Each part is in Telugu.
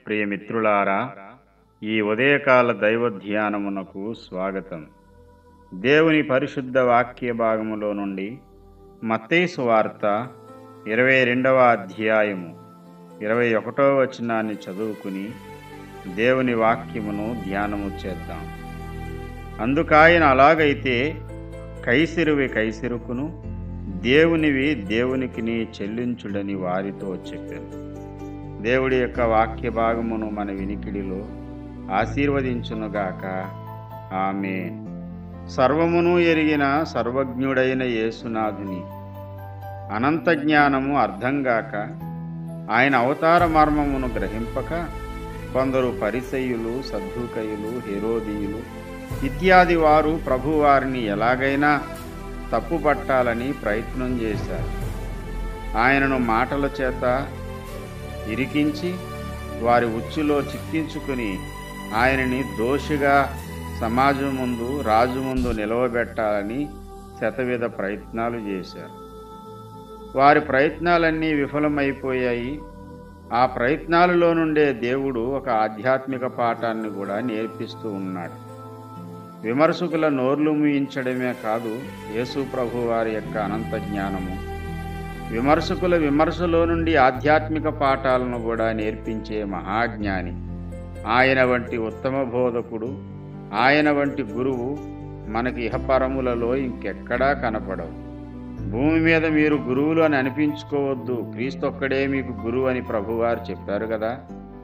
ప్రియమిత్రులారా ఈ ఉదయకాల దైవ ధ్యానమునకు స్వాగతం దేవుని పరిశుద్ధ వాక్య భాగములో నుండి మత్తేసు వార్త ఇరవై రెండవ అధ్యాయము ఇరవై ఒకటో వచనాన్ని చదువుకుని దేవుని వాక్యమును ధ్యానము చేద్దాం అందుకాయన అలాగైతే కైసిరువి కైసిరుకును దేవునివి దేవునికిని చెల్లించుడని వారితో చెప్పాను దేవుడి యొక్క వాక్య భాగమును మన వినికిడిలో ఆశీర్వదించునుగాక ఆమె సర్వమును ఎరిగిన సర్వజ్ఞుడైన యేసునాథుని అనంత జ్ఞానము అర్థంగాక ఆయన అవతార మర్మమును గ్రహింపక కొందరు పరిసయ్యులు సద్దుకయులు హెరోదీయులు ఇత్యాది వారు ప్రభువారిని ఎలాగైనా తప్పుపట్టాలని ప్రయత్నం చేశారు ఆయనను మాటల చేత ఇరికించి వారి ఉచ్చులో చిక్కించుకుని ఆయనని దోషిగా సమాజం ముందు రాజు ముందు నిలవబెట్టాలని శతవిధ ప్రయత్నాలు చేశారు వారి ప్రయత్నాలన్నీ విఫలమైపోయాయి ఆ ప్రయత్నాలలో నుండే దేవుడు ఒక ఆధ్యాత్మిక పాఠాన్ని కూడా నేర్పిస్తూ ఉన్నాడు విమర్శకుల నోర్లు ముయించడమే కాదు యేసు ప్రభు వారి యొక్క అనంత జ్ఞానము విమర్శకుల విమర్శలో నుండి ఆధ్యాత్మిక పాఠాలను కూడా నేర్పించే మహాజ్ఞాని ఆయన వంటి ఉత్తమ బోధకుడు ఆయన వంటి గురువు మనకి ఇహపరములలో ఇంకెక్కడా కనపడవు భూమి మీద మీరు గురువులు అని అనిపించుకోవద్దు క్రీస్తు ఒక్కడే మీకు గురువు అని ప్రభువారు చెప్పారు కదా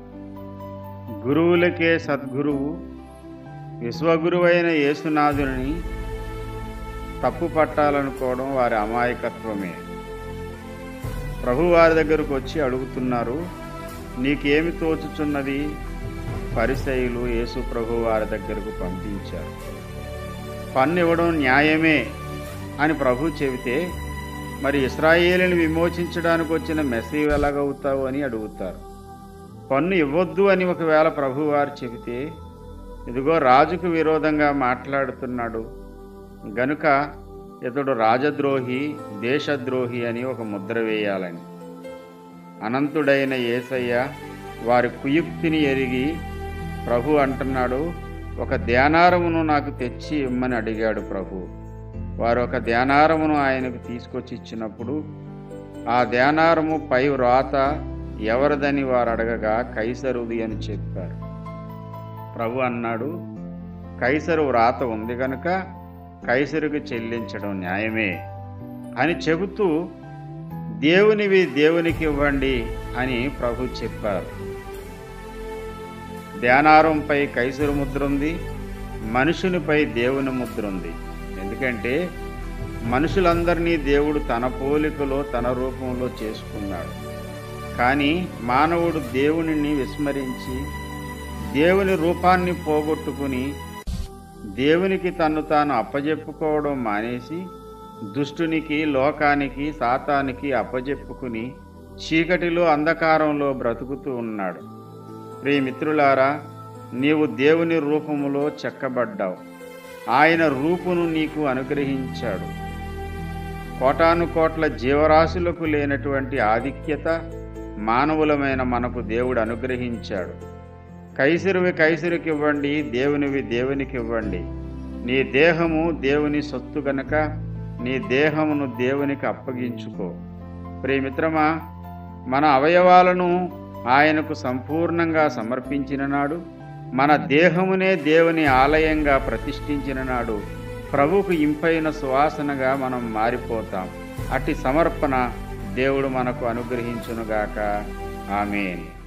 గురువులకే సద్గురువు విశ్వగురువైన యేసునాథుని తప్పు పట్టాలనుకోవడం వారి అమాయకత్వమే ప్రభు వారి దగ్గరకు వచ్చి అడుగుతున్నారు నీకేమి తోచుచున్నది పరిసయులు యేసు ప్రభు వారి దగ్గరకు పంపించారు పన్ను ఇవ్వడం న్యాయమే అని ప్రభు చెబితే మరి ఇస్రాయేలీని విమోచించడానికి వచ్చిన మెసేజ్ ఎలాగవుతావు అని అడుగుతారు పన్ను ఇవ్వద్దు అని ఒకవేళ ప్రభువారు చెబితే ఇదిగో రాజుకు విరోధంగా మాట్లాడుతున్నాడు గనుక ఇతడు రాజద్రోహి దేశద్రోహి అని ఒక ముద్ర వేయాలని అనంతుడైన ఏసయ్య వారి కుయుక్తిని ఎరిగి ప్రభు అంటున్నాడు ఒక ధ్యానారమును నాకు తెచ్చి ఇమ్మని అడిగాడు ప్రభు వారు ఒక ధ్యానారమును ఆయనకు తీసుకొచ్చి ఇచ్చినప్పుడు ఆ ధ్యానారము పై వ్రాత ఎవరిదని వారు అడగగా కైసరుది అని చెప్పారు ప్రభు అన్నాడు కైసరు వ్రాత ఉంది గనుక కైసరుకు చెల్లించడం న్యాయమే అని చెబుతూ దేవునివి దేవునికి ఇవ్వండి అని ప్రభు చెప్పారు ధ్యానారంపై కైసరు ముద్ర ఉంది మనుషునిపై దేవుని ముద్ర ఉంది ఎందుకంటే మనుషులందరినీ దేవుడు తన పోలికలో తన రూపంలో చేసుకున్నాడు కానీ మానవుడు దేవునిని విస్మరించి దేవుని రూపాన్ని పోగొట్టుకుని దేవునికి తన్ను తాను అప్పజెప్పుకోవడం మానేసి దుష్టునికి లోకానికి సాతానికి అప్పజెప్పుకుని చీకటిలో అంధకారంలో బ్రతుకుతూ ఉన్నాడు ప్రియమిత్రులారా నీవు దేవుని రూపములో చెక్కబడ్డావు ఆయన రూపును నీకు అనుగ్రహించాడు కోటాను కోట్ల జీవరాశులకు లేనటువంటి ఆధిక్యత మానవులమైన మనకు దేవుడు అనుగ్రహించాడు కైసరువి కైసరికి ఇవ్వండి దేవునివి దేవునికి ఇవ్వండి నీ దేహము దేవుని సొత్తు గనక నీ దేహమును దేవునికి అప్పగించుకో ప్రియమిత్రమా మన అవయవాలను ఆయనకు సంపూర్ణంగా సమర్పించిన నాడు మన దేహమునే దేవుని ఆలయంగా ప్రతిష్ఠించిన నాడు ప్రభుకు ఇంపైన సువాసనగా మనం మారిపోతాం అట్టి సమర్పణ దేవుడు మనకు అనుగ్రహించునుగాక ఆమె